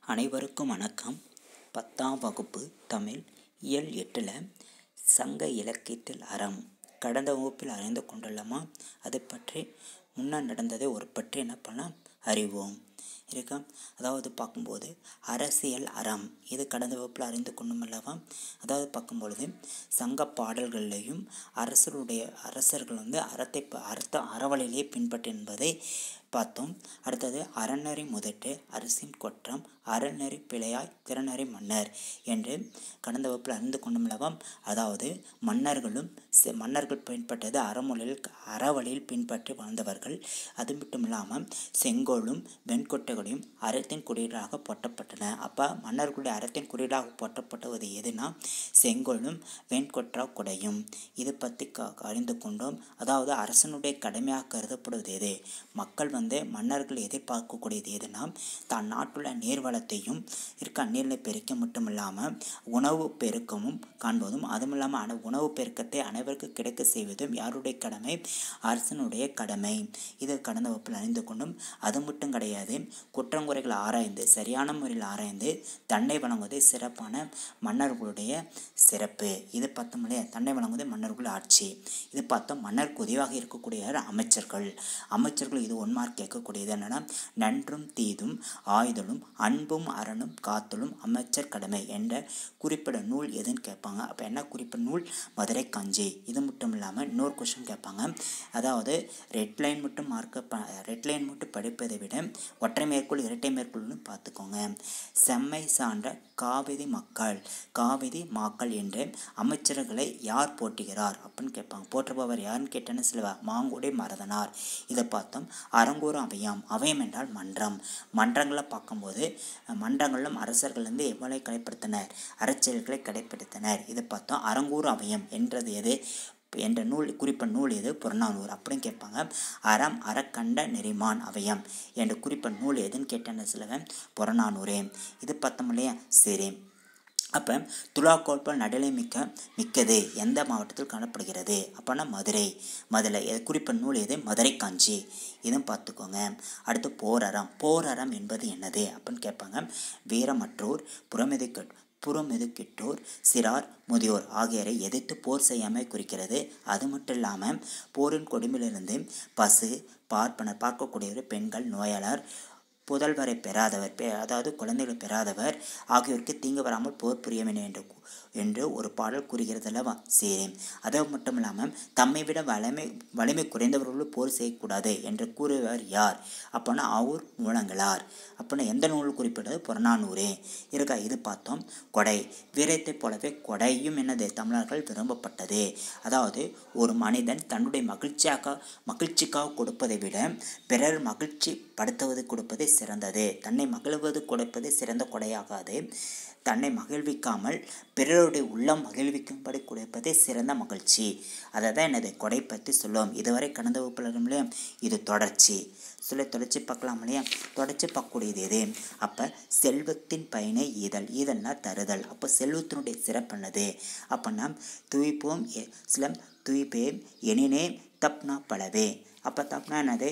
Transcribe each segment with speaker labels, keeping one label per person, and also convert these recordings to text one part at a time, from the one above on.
Speaker 1: அனைவருக்கும் வணக்கம் பத்தாம் வகுப்பு தமிழ் இயல் எட்டில் சங்க இலக்கியத்தில் அறம் கடந்த வகுப்பில் அறிந்து கொண்டுள்ளோமா அதை பற்றி முன்னர் நடந்ததை ஒரு பற்றி என்ன பண்ணலாம் அறிவோம் இருக்கா அதாவது பார்க்கும்போது அரசியல் அறம் இது கடந்த வகுப்பில் அறிந்து கொண்டும் அல்லவா அதாவது பார்க்கும்பொழுது சங்க பாடல்கள்லையும் அரசருடைய அரசர்கள் வந்து அறத்தை அர்த்த அறவழியிலே பின்பற்று என்பதை பார்த்தோம் அடுத்தது அறநெறி முதட்டு அரசின் கொற்றம் அறநெறி பிழையாய் திறனறி மன்னர் என்று கடந்த வகுப்பில் அறிந்து கொண்டுள்ளவம் அதாவது மன்னர்களும் மன்னர்கள் பின்பற்றது அறமொழியில் அறவழியில் பின்பற்றி வாழ்ந்தவர்கள் அது மட்டும் இல்லாமல் செங்கோலும் வெண்கொட்டைகளையும் அறத்தின் குறியீடாக போட்டப்பட்டன அப்போ மன்னர்களுடைய அறத்தின் குறியீடாக போட்டப்பட்டது எதுனா செங்கோலும் வெண்கொற்றா குடையும் இது பற்றி க அறிந்து கொண்டோம் அதாவது அரசனுடைய கடமையாக கருதப்படுவது எது மக்கள் வந்து மன்னர்கள் எதிர்பார்க்கக்கூடியது எதுனா தான் நாட்டுள்ள நீர்வளத்தையும் இருக்க நீர்நிலை பெருக்க மட்டும் இல்லாமல் உணவு பெருக்கமும் காண்பதும் அதுவும் இல்லாமல் அன உணவு பெருக்கத்தை அனைவருக்கும் கிடைக்க செய்வதும் யாருடைய கடமை அரசனுடைய கடமை இது கடந்த வகுப்பில் அறிந்து கொண்டும் அது மட்டும் கிடையாது குற்றங்குறைகள் ஆராய்ந்து சரியான முறையில் ஆராய்ந்து தன்னை வழங்குவது சிறப்பான மன்னர்களுடைய சிறப்பு இது பார்த்தோம் இல்லையா தன்னை வழங்குவது மன்னர்கள் ஆட்சி இது பார்த்தோம் மன்னருக்கு உதவியாக இருக்கக்கூடிய அமைச்சர்கள் அமைச்சர்கள் இது ஒன் மார்க் கேட்கக்கூடியது என்னென்னா நன்றும் தீதும் ஆயுதலும் அன்பும் அறனும் காத்தலும் அமைச்சர் கடமை என்ற குறிப்பிட நூல் எதுன்னு கேட்பாங்க அப்போ என்ன குறிப்பிட்ட நூல் மதுரை காஞ்சி இது மட்டும் இல்லாமல் இன்னொரு கொஷின் கேட்பாங்க அதாவது ரெட் லைன் மட்டும் மார்க்க ரெட் லைன் மட்டும் படிப்பதை விட ஒற்றை மேற்கோள் இரட்டை மேற்கோள்னு பார்த்துக்கோங்க செம்மை சான்ற காவிதி மக்கள் காவிதி மாக்கள் என்று அமைச்சர்களை யார் போற்றுகிறார் அப்படின்னு கேட்பாங்க போற்றுபவர் யாருன்னு கேட்டேன்னு சில மாங்குடி மரதனார் இதை பார்த்தோம் அரங்கூர் அவையம் அவையம் என்றால் மன்றம் மன்றங்களை பார்க்கும்போது மன்றங்களிலும் அரசர்கள் வந்து எவ்வளவு கடைப்படுத்தினர் அறச்செயல்களை கடைப்படுத்தினர் இதை பார்த்தோம் அரங்கூர் அவையம் என்றது எது என்ற நூல் குறிப்பிட்ட நூல் எது புறநானூறு அப்படின்னு கேட்பாங்க அறம் அறக்கண்ட நெறிமான் அவையம் என்ற குறிப்பிட்ட நூல் எதுன்னு கேட்டேன்னு சிலவன் புறநானூறு இது பார்த்தோம் இல்லையா சரி அப்போ துலாக்கோல்பல் நடுநிலை மிக்க மிக்கது எந்த மாவட்டத்தில் காணப்படுகிறது அப்போனா மதுரை மதுரை குறிப்பிட்ட நூல் எது மதுரை காஞ்சி இதுவும் பார்த்துக்கோங்க அடுத்து போரறம் போரறம் என்பது என்னது அப்படின்னு கேட்பாங்க வீரமற்றோர் புறமெதுக்கட் புறமெதுக்கிட்டோர் சிறார் முதியோர் ஆகியோரை எதிர்த்து போர் செய்யாமல் குறிக்கிறது அது மட்டும் இல்லாமல் போரின் கொடுமையிலிருந்து பசு பார்ப்பனர் பார்க்கக்கூடியவர் பெண்கள் நோயாளர் புதல்வரை பெறாதவர் அதாவது குழந்தைகளை பெறாதவர் ஆகியோருக்கு தீங்கு வராமல் போர் புரிய வேண்டும் என்று என்று ஒரு பாடல் கூறுகிறது அல்லவா சரி அது மட்டும் இல்லாமல் தம்மை விட வலிமை வலிமை குறைந்தவர்களும் போர் செய்யக்கூடாது என்று கூறுவர் யார் அப்போனா ஆவூர் மூலங்களார் அப்படின்னா எந்த நூல் குறிப்பிட்டது புறநானூறு இருக்கா இது பார்த்தோம் கொடை வீரத்தை போலவே கொடையும் என்னது தமிழர்கள் விரும்பப்பட்டது அதாவது ஒரு மனிதன் தன்னுடைய மகிழ்ச்சியாக மகிழ்ச்சிக்காக கொடுப்பதை விட பிறர் மகிழ்ச்சி படுத்துவது கொடுப்பதே சிறந்தது தன்னை மகிழ்வது கொடுப்பதே சிறந்த கொடையாகாது தன்னை மகிழ்விக்காமல் பிறருடைய உள்ளம் மகிழ்விக்கும்படி கொடுப்பதே சிறந்த மகிழ்ச்சி அதை தான் எனது கொடை பற்றி சொல்லுவோம் இதுவரை கடந்த வகுப்பில் இல்லையா இது தொடர்ச்சி சொல்ல தொடர்ச்சி பார்க்கலாம் இல்லையா தொடர்ச்சி பார்க்கக்கூடியது எது அப்போ செல்வத்தின் பயனை ஈதல் ஈதல்னா தருதல் அப்போ செல்வத்தினுடைய சிறப்பானது அப்போனா துய்ப்போம் சிலம் துய்ப்பேம் எனினே தப்னா பலவே அப்போ தப்னா என்னது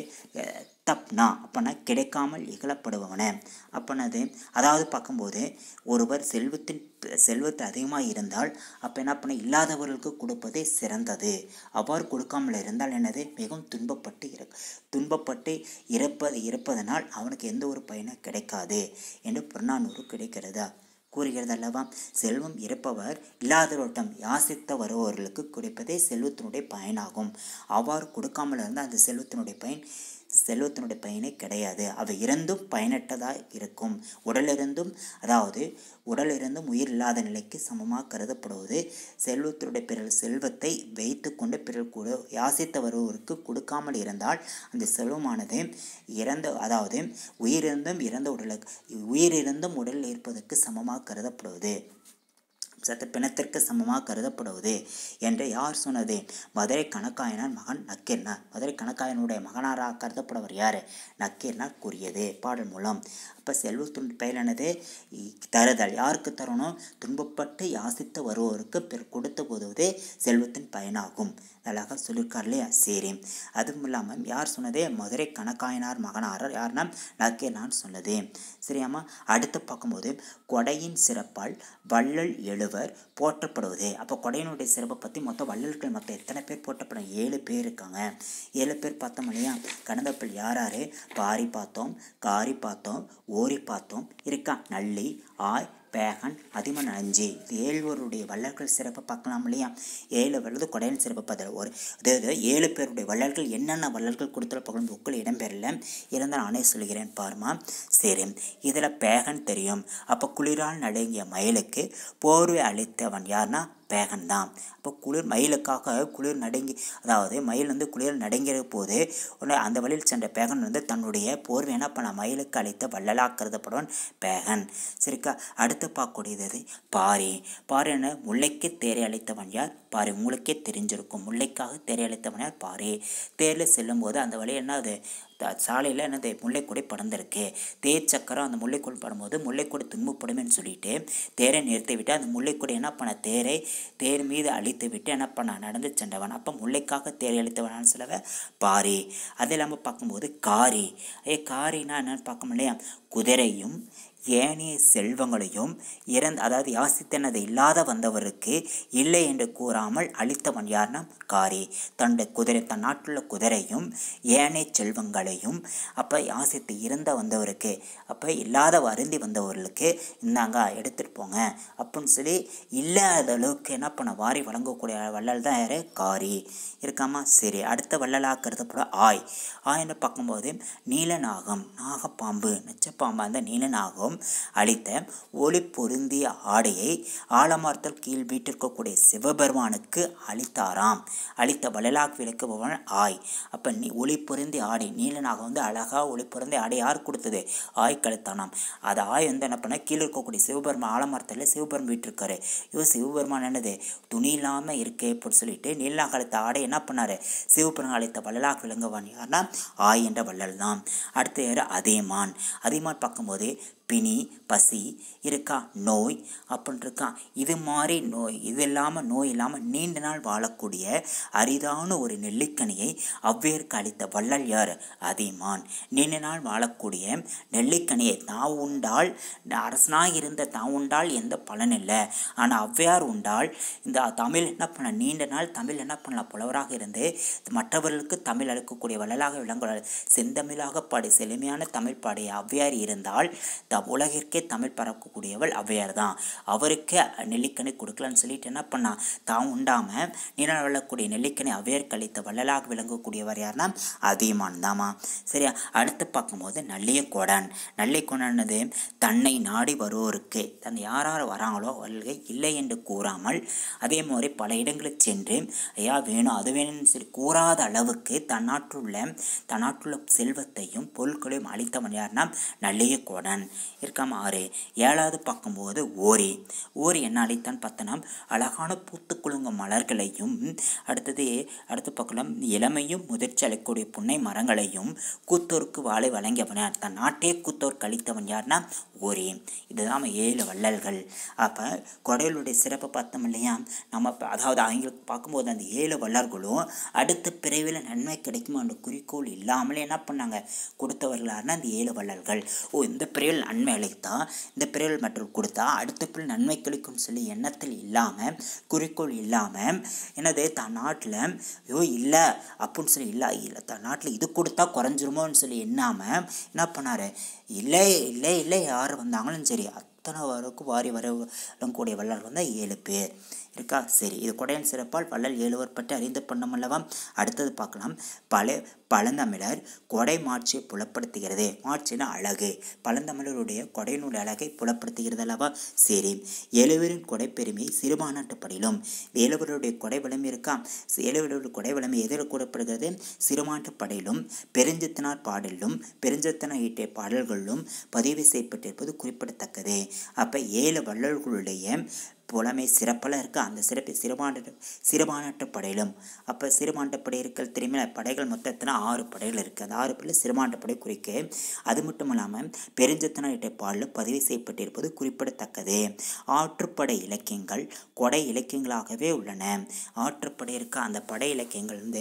Speaker 1: தப்னா அப்போனா கிடைக்காமல் இகழப்படுபவன அப்போனது அதாவது பார்க்கும்போது ஒருவர் செல்வத்தின் செல்வத்து அதிகமாக இருந்தால் அப்போ என்ன பண்ண இல்லாதவர்களுக்கு கொடுப்பதே சிறந்தது அவ்வாறு கொடுக்காமல் இருந்தால் என்னது மிகவும் துன்பப்பட்டு இரு துன்பப்பட்டு இறப்பது இருப்பதனால் அவனுக்கு எந்த ஒரு பயனும் கிடைக்காது என்று புறநானூறு கிடைக்கிறதா கூறுகிறது அல்லவா செல்வம் இருப்பவர் இல்லாதவரிடம் யாசித்த வருபவர்களுக்கு கிடைப்பதே செல்வத்தினுடைய பயனாகும் அவ்வாறு கொடுக்காமல் இருந்தால் அந்த செல்வத்தினுடைய பயன் செல்வத்தினுடைய பயனே கிடையாது அவை இருந்தும் பயனற்றதாக இருக்கும் உடலிருந்தும் அதாவது உடலிருந்தும் உயிர் இல்லாத நிலைக்கு சமமாக கருதப்படுவது செல்வத்தினுடைய பிறர் செல்வத்தை வைத்து கொண்டு பிறர் கூட யாசித்த வருவருக்கு கொடுக்காமல் இருந்தால் அந்த செல்வமானது இறந்த அதாவது உயிரிருந்தும் இறந்த உடலுக்கு உயிரிருந்தும் உடலில் இருப்பதற்கு சமமாக கருதப்படுவது சத்த பிணத்திற்கு சமமாக கருதப்படுவது என்று யார் சொன்னது மதுரை கணக்காயனார் மகன் நக்கீரனார் மதுரை கணக்காயனுடைய மகனாராக கருதப்படுவர் யார் நக்கீரனார் கூறியது பாடல் மூலம் அப்போ செல்வத்துண் பயலானது தருதல் யாருக்கு தரணும் துன்பப்பட்டு யாசித்து வருவோருக்கு பிறர் கொடுத்து போதுவதே செல்வத்தின் பயனாகும் அழகாக சொல்லியிருக்கார் இல்லையா சரி அதுவும் இல்லாமல் யார் சொன்னதே மதுரை கணக்காயனார் மகனாரர் யாருன்னா நக்கீரனார் சொன்னது சரியாம்மா அடுத்து பார்க்கும்போது கொடையின் சிறப்பால் வள்ளல் எழுவர் போற்றப்படுவது அப்போ கொடையினுடைய சிறப்பை பற்றி மொத்தம் வள்ளல்கள் மொத்தம் எத்தனை பேர் போற்றப்படும் ஏழு பேர் இருக்காங்க ஏழு பேர் பார்த்தோம் இல்லையா கடந்தப்பில் யார் யார் பாரி பார்த்தோம் காரி பார்த்தோம் ஓரி பார்த்தோம் இருக்கா நள்ளி ஆய் பேகன் அதிமன் அஞ்சு இது ஏழுவருடைய வள்ளல்கள் சிறப்பை பார்க்கலாம் இல்லையா ஏழு வல்லது கொடையின் சிறப்பு பதில் ஒரு அதாவது ஏழு பேருடைய வள்ளல்கள் என்னென்ன வள்ளல்கள் கொடுத்துள்ள பகலும் புக்கில் இடம்பெறல இருந்தால் நானே சொல்கிறேன் பாருமா சரி இதில் பேகன் தெரியும் அப்போ குளிரால் நடுங்கிய மயிலுக்கு போர்வை அளித்தவன் யார்னா பேகன் தான் அப்போ குளிர் மயிலுக்காக குளிர் நடுங்கி அதாவது மயில் வந்து குளிர் நடுங்கிற போது உடனே அந்த வழியில் சென்ற பேகன் வந்து தன்னுடைய போர்வை என்ன பண்ண மயிலுக்கு அளித்த வள்ளலாக கருதப்படுவன் பேகன் சரிக்கா அடுத்து பார்க்கக்கூடியது பாரி பாரி என்ன முல்லைக்கு தேரை அளித்தவன் யார் பாரி உங்களுக்கே தெரிஞ்சிருக்கும் முல்லைக்காக தேரை அளித்தவன் யார் பாரி தேரில் செல்லும்போது அந்த வழி என்ன அது சாலையில் என்னது முல்லைக்கொடி படர்ந்திருக்கு தேர் சக்கரம் அந்த முல்லைக்கொடி படும்போது முல்லைக்கொடி துன்பப்படுமேன்னு சொல்லிட்டு தேரை நிறுத்தி விட்டு அந்த முல்லைக்கொடி என்ன பண்ண தேரை தேர் மீது அழித்து விட்டு என்ன பண்ண நடந்து சென்றவன் அப்போ முல்லைக்காக தேரை அழித்தவனான்னு சொல்லவ பாரி அது இல்லாமல் பார்க்கும்போது காரி ஏ காரினா என்னன்னு பார்க்க முடியலையா குதிரையும் ஏனைய செல்வங்களையும் இறந்து அதாவது யாசித்தனது இல்லாத வந்தவருக்கு இல்லை என்று கூறாமல் அளித்தவன் யார்னா காரி தன்னுடைய குதிரை தன் நாட்டுள்ள குதிரையும் ஏனைய செல்வங்களையும் அப்போ யாசித்து இறந்த வந்தவருக்கு அப்போ இல்லாத வருந்தி வந்தவர்களுக்கு இந்தாங்க எடுத்துகிட்டு போங்க அப்படின்னு சொல்லி இல்லாத அளவுக்கு என்ன பண்ண வாரி வழங்கக்கூடிய வள்ளல் தான் யார் காரி இருக்காமா சரி அடுத்த வள்ளலாக கருதப்பட ஆய் ஆய்னு பார்க்கும்போது நீலநாகம் நாகப்பாம்பு நச்சப்பாம்பு அந்த நீலநாகம் அளித்த ஒளி பொருந்திய ஆடையை ஆலமரத்தில் கீழ் வீட்டிற்கக்கூடிய சிவபெருமானுக்கு அளித்தாராம் அளித்த வள்ளலாக் விளக்குபவன் ஆய் அப்போ நீ ஒளி பொருந்திய ஆடை நீலநாகம் வந்து அழகாக ஒளி பொருந்திய ஆடை யார் கொடுத்தது ஆய் கழுத்தானாம் அது ஆய் வந்து என்ன பண்ண கீழே இருக்கக்கூடிய சிவபெருமான் ஆலமரத்தில் சிவபெருமான் வீட்டிருக்காரு இவர் சிவபெருமான் என்னது துணி இல்லாமல் இருக்கே அப்படின்னு சொல்லிட்டு நீலநாக அளித்த ஆடை என்ன பண்ணார் சிவபெருமான் அளித்த வள்ளலாக விளங்குவான் யார்னா ஆய் என்ற வள்ளல் தான் அடுத்து யார் அதேமான் அதேமான் பார்க்கும்போது பிணி பசி இருக்கா நோய் அப்படின்னு இருக்கான் இது மாதிரி நோய் இது இல்லாமல் நோய் இல்லாமல் நீண்ட நாள் வாழக்கூடிய அரிதான ஒரு நெல்லிக்கனியை அவ்வேற்கு அளித்த வள்ளல் யார் அதிமான் நீண்ட நாள் வாழக்கூடிய நெல்லிக்கனியை தான் உண்டால் அரசனாக இருந்த தான் உண்டால் எந்த பலன் இல்லை ஆனால் ஔவையார் உண்டால் இந்த தமிழ் என்ன பண்ண நீண்ட நாள் தமிழ் என்ன பண்ணலாம் புலவராக இருந்து மற்றவர்களுக்கு தமிழ் அளிக்கக்கூடிய வள்ளலாக விளங்க செந்தமிழாக பாடி செழுமையான தமிழ் பாடிய ஔவையார் இருந்தால் த உலகிற்கே தமிழ் பறக்கக்கூடியவள் ஔவையார் தான் அவருக்கே நெல்லிக்கனி கொடுக்கலன்னு சொல்லிட்டு என்ன பண்ணா தான் உண்டாமல் நீரால் வள்ளக்கூடிய நெல்லிக்கனி ஔவையார் கழித்த வள்ளலாக விளங்கக்கூடியவர் யார்னா அதியமான் தாமா சரியா அடுத்து பார்க்கும்போது நல்லியக்கோடன் நல்லியக்கோடனது தன்னை நாடி வருவோருக்கு தன் யார் யார் வராங்களோ அவர்கள் இல்லை என்று கூறாமல் அதே மாதிரி பல இடங்களுக்கு சென்று ஐயா வேணும் அது வேணும்னு சொல்லி கூறாத அளவுக்கு தன் நாட்டுள்ள தன் நாட்டுள்ள செல்வத்தையும் பொருட்களையும் அளித்தவன் யார்னா நல்லியக்கோடன் இருக்காம ஆறு ஏழாவது பார்க்கும்போது ஓரி ஓரி என்ன அளித்தான் பார்த்தனா அழகான பூத்து குலுங்கும் மலர்களையும் அடுத்தது அடுத்து பார்க்கலாம் இளமையும் முதிர்ச்சி அளிக்கக்கூடிய புன்னை மரங்களையும் கூத்தோருக்கு வாழை வழங்கியவன் தன் நாட்டே கூத்தோர் கழித்தவன் யார்னா ஓரி இதுதான் ஏழு வள்ளல்கள் அப்போ கொடையலுடைய சிறப்பை பார்த்தோம் இல்லையா நம்ம இப்ப- அதாவது அவங்களுக்கு பார்க்கும்போது அந்த ஏழு வள்ளல்களும் அடுத்த பிறவியில் நன்மை கிடைக்கும் என்ற குறிக்கோள் இல்லாமலே என்ன பண்ணாங்க கொடுத்தவர்களான அந்த ஏழு வள்ளல்கள் ஓ இந்த பிறவில் நன்மை அளித்தா இந்த பிறவில் மற்றும் கொடுத்தா அடுத்த பிறகு நன்மை கிடைக்கும்னு சொல்லி எண்ணத்தில் இல்லாமல் குறிக்கோள் இல்லாமல் என்னது தன் நாட்டில் ஐயோ இல்லை அப்படின்னு சொல்லி இல்லை இல்லை தன் நாட்டில் இது கொடுத்தா குறைஞ்சிருமோன்னு சொல்லி எண்ணாமல் என்ன பண்ணார் இல்லை இல்லை இல்லை யார் வந்தாங்களும் சரி அத்தனை வரைக்கும் வாரி வரக்கூடிய வள்ளல் வந்து ஏழு பேர் இருக்கா சரி இது கொடையன் சிறப்பால் வள்ளல் ஏழுவர் பற்றி அறிந்து பண்ணோம் அல்லவா அடுத்தது பார்க்கலாம் பல பழந்தமிழர் கொடை மாட்சியை புலப்படுத்துகிறது மாட்சினா அழகு பழந்தமிழருடைய கொடையினுடைய அழகை புலப்படுத்துகிறது அல்லவா சரி எழுவரின் கொடை பெருமை சிறுபானாட்டுப்படியிலும் ஏழுவருடைய கொடை வலிமை இருக்கா ஏழுவருடைய கொடை வலிமை எதில் கூறப்படுகிறது சிறுமாட்டுப்படையிலும் பெருஞ்சித்தனார் பாடலிலும் பெருஞ்சித்தனார் ஈட்டிய பாடல்களிலும் பதிவு செய்யப்பட்டிருப்பது குறிப்பிடத்தக்கது அப்போ ஏழு வள்ளல்களுடைய புலமை சிறப்பெல்லாம் இருக்குது அந்த சிறப்பு சிறுபான்மை சிறுபான்மற்ற படையிலும் அப்போ சிறுபான்மை படை இருக்கிற தெரியுமா படைகள் மொத்தத்தில் ஆறு படைகள் இருக்குது அந்த ஆறு படையில் சிறுபான்மை படை குறிக்க அது மட்டும் இல்லாமல் பெருஞ்சத்தன பாலில் பதிவு செய்யப்பட்டிருப்பது குறிப்பிடத்தக்கது ஆற்றுப்படை இலக்கியங்கள் கொடை இலக்கியங்களாகவே உள்ளன ஆற்றுப்படை இருக்க அந்த படை இலக்கியங்கள் வந்து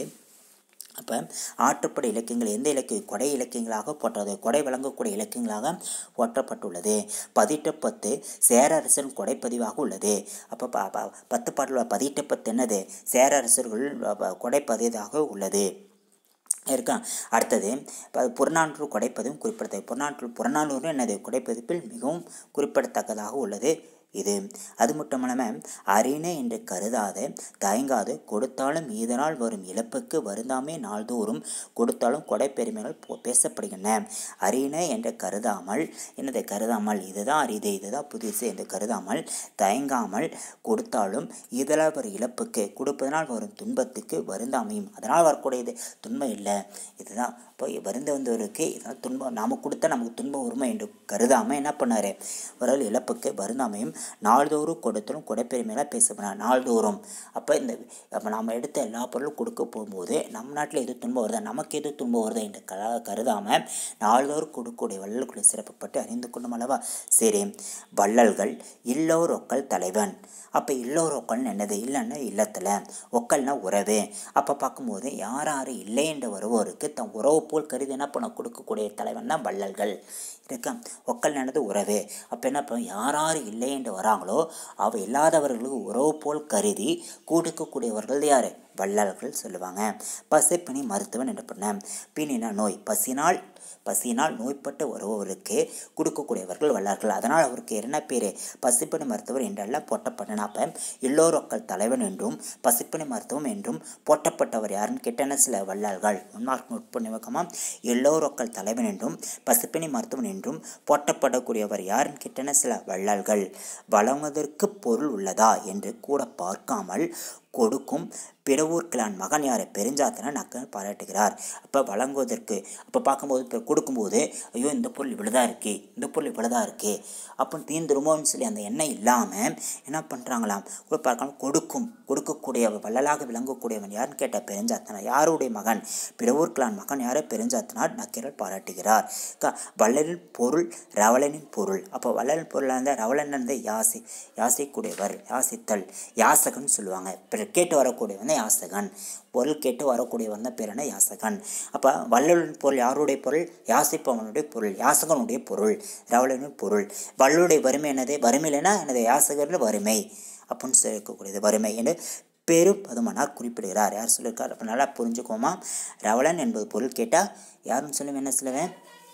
Speaker 1: அப்போ ஆற்றுப்படை இலக்கியங்கள் எந்த இலக்கிய கொடை இலக்கியங்களாக போற்றது கொடை வழங்கக்கூடிய இலக்கியங்களாக போற்றப்பட்டுள்ளது பதிட்டப்பத்து சேரரசன் கொடைப்பதிவாக உள்ளது அப்போ ப ப- பத்து பாடல் பதிட்டப்பத்து என்னது சேரரசர்கள் அஹ், கொடைப்பதிவாக உள்ளது இருக்கா அடுத்தது ப- புறநானூறு கொடைப்பதும் குறிப்பிடத்தக்க புறநானூறு புறநானூறு என்னது கொடைப்பதிப்பில் மிகவும் குறிப்பிடத்தக்கதாக உள்ளது இது அது மட்டும் இல்லாமல் அரிணை என்று கருதாத தயங்காது கொடுத்தாலும் இதனால் வரும் இழப்புக்கு வருந்தாமே நாள்தோறும் கொடுத்தாலும் கொடைப்பெருமைகள் போ- பேசப்படுகின்றன அரிணை என்று கருதாமல் என்னது கருதாமல் இதுதான் அரிது இதுதான் புதுசு என்று கருதாமல் தயங்காமல் கொடுத்தாலும் இதனால் வரும் இழப்புக்கு கொடுப்பதனால் வரும் துன்பத்துக்கு வருந்தாமையும் அதனால் வரக்கூடியது துன்பம் இல்லை இதுதான் இப்போ வருந்த வந்தவருக்கு இதனால் துன்பம் நாம் கொடுத்தா நமக்கு துன்பம் வருமா என்று கருதாமல் என்ன பண்ணார் ஒரு இழப்புக்கு வருந்தாமையும் நாள்தோறும் கொடுத்தலும் கொடைப்பெருமையெல்லாம் பேசப்படார் நாள்தோறும் அப்போ இந்த அப்போ நாம் எடுத்த எல்லா பொருளும் கொடுக்க போகும்போது நம் நாட்டில் எது துன்பம் வருதா நமக்கு எது துன்பம் வருதா என்று கல கருதாமல் நாள்தோறும் கொடுக்கக்கூடிய வள்ளல்களுடைய சிறப்பு பற்றி அறிந்து கொள்ளும் அல்லவா சரி வள்ளல்கள் இல்லோர் ஒக்கல் தலைவன் அப்போ இல்லோர் ஒக்கல்னு என்னது இல்லைன்னா இல்லத்தில் ஒக்கல்னா உறவு அப்போ பார்க்கும்போது யார் யார் இல்லை என்று வருவோருக்கு தன் உறவு போல் கருதி என்ன பண்ண கொடுக்கக்கூடிய தலைவன் தான் வள்ளல்கள் இருக்கா ஒக்கல் என்னது உறவு அப்போ என்ன பண்ணும் யார் யார் இல்லை என்று வராங்களோ அவ இல்லாதவர்களுக்கு உறவு போல் கருதி கொடுக்கக்கூடியவர்கள் யார் வள்ளல்கள் சொல்லுவாங்க பசிப்பினி மருத்துவன் என்று பண்ண பிணினா நோய் பசினால் பசியினால் நோய்பட்டு வருபவருக்கு கொடுக்கக்கூடியவர்கள் வல்லார்கள் அதனால் அவருக்கு என்ன பேர் பசிப்பினி மருத்துவர் என்றெல்லாம் போட்டப்பட்டன அப்போ எல்லோரொக்கள் தலைவன் என்றும் பசிப்பினி மருத்துவம் என்றும் போட்டப்பட்டவர் யாருன்னு கேட்டன சில வல்லார்கள் முன்மார்க் நுட்ப எல்லோரொக்கள் தலைவன் என்றும் பசிப்பினி மருத்துவன் என்றும் போட்டப்படக்கூடியவர் யாருன்னு கேட்டன சில வள்ளல்கள் வழங்குவதற்கு பொருள் உள்ளதா என்று கூட பார்க்காமல் கொடுக்கும் பிறவூர் கிளான் மகன் யார் பெருஞ்சாத்தனை நக்கன் பாராட்டுகிறார் அப்போ வழங்குவதற்கு அப்போ பார்க்கும்போது இப்போ கொடுக்கும்போது ஐயோ இந்த பொருள் இவ்வளோதான் இருக்கே இந்த பொருள் இவ்வளோதான் இருக்கே அப்போ தீந்துருமோன்னு சொல்லி அந்த எண்ணெய் இல்லாமல் என்ன பண்ணுறாங்களாம் கூட பார்க்காம கொடுக்கும் கொடுக்கக்கூடிய வள்ளலாக விளங்கக்கூடியவன் யாருன்னு கேட்ட பெருஞ்சாத்தனார் யாருடைய மகன் பிறவூர் கிளான் மகன் யார் பெருஞ்சாத்தனார் நக்கீரர் பாராட்டுகிறார் க- வள்ளலின் பொருள் ரவலனின் பொருள் அப்போ வள்ளலின் பொருளாக இருந்தால் ரவலன் வந்து யாசி யாசிக்கூடியவர் யாசித்தல் யாசகன் சொல்லுவாங்க பிற கேட்டு வரக்கூடியவன் தான் யாசகன் பொருள் கேட்டு வரக்கூடியவன் தான் பேர் என்ன யாசகன் அப்போ வள்ளலின் பொருள் யாருடைய பொருள் யாசிப்பவனுடைய பொருள் யாசகனுடைய பொருள் ரவலனின் பொருள் வள்ளுடைய வறுமை என்னது வறுமையிலனா எனது யாசகரில் வறுமை அப்படின்னு சொல்லக்கூடியது வறுமை என்று பெரும் பதுமனார் குறிப்பிடுகிறார் யார் சொல்லியிருக்கார் அப்போ நல்லா புரிஞ்சுக்கோமா ரவலன் என்பது பொருள் கேட்டால் யாருன்னு சொல்லுவேன் என்ன சொல்லுவேன்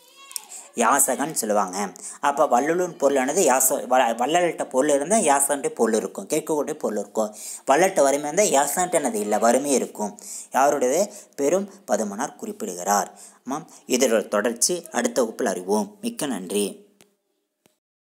Speaker 1: யாசகன் சொல்லுவாங்க அப்போ வள்ளலூர் பொருளானது யாச வ வள்ளல்கிட்ட பொருள் இருந்தால் யாசன்ட்டு பொருள் இருக்கும் கேட்கக்கூடிய பொருள் இருக்கும் வள்ளல்கிட்ட வறுமை இருந்தால் யாசன்ட்டு என்னது இல்லை வறுமை இருக்கும் யாருடையது பெரும் பதுமனார் குறிப்பிடுகிறார் ஆமாம் இதோட தொடர்ச்சி அடுத்த வகுப்பில் அறிவோம் மிக்க நன்றி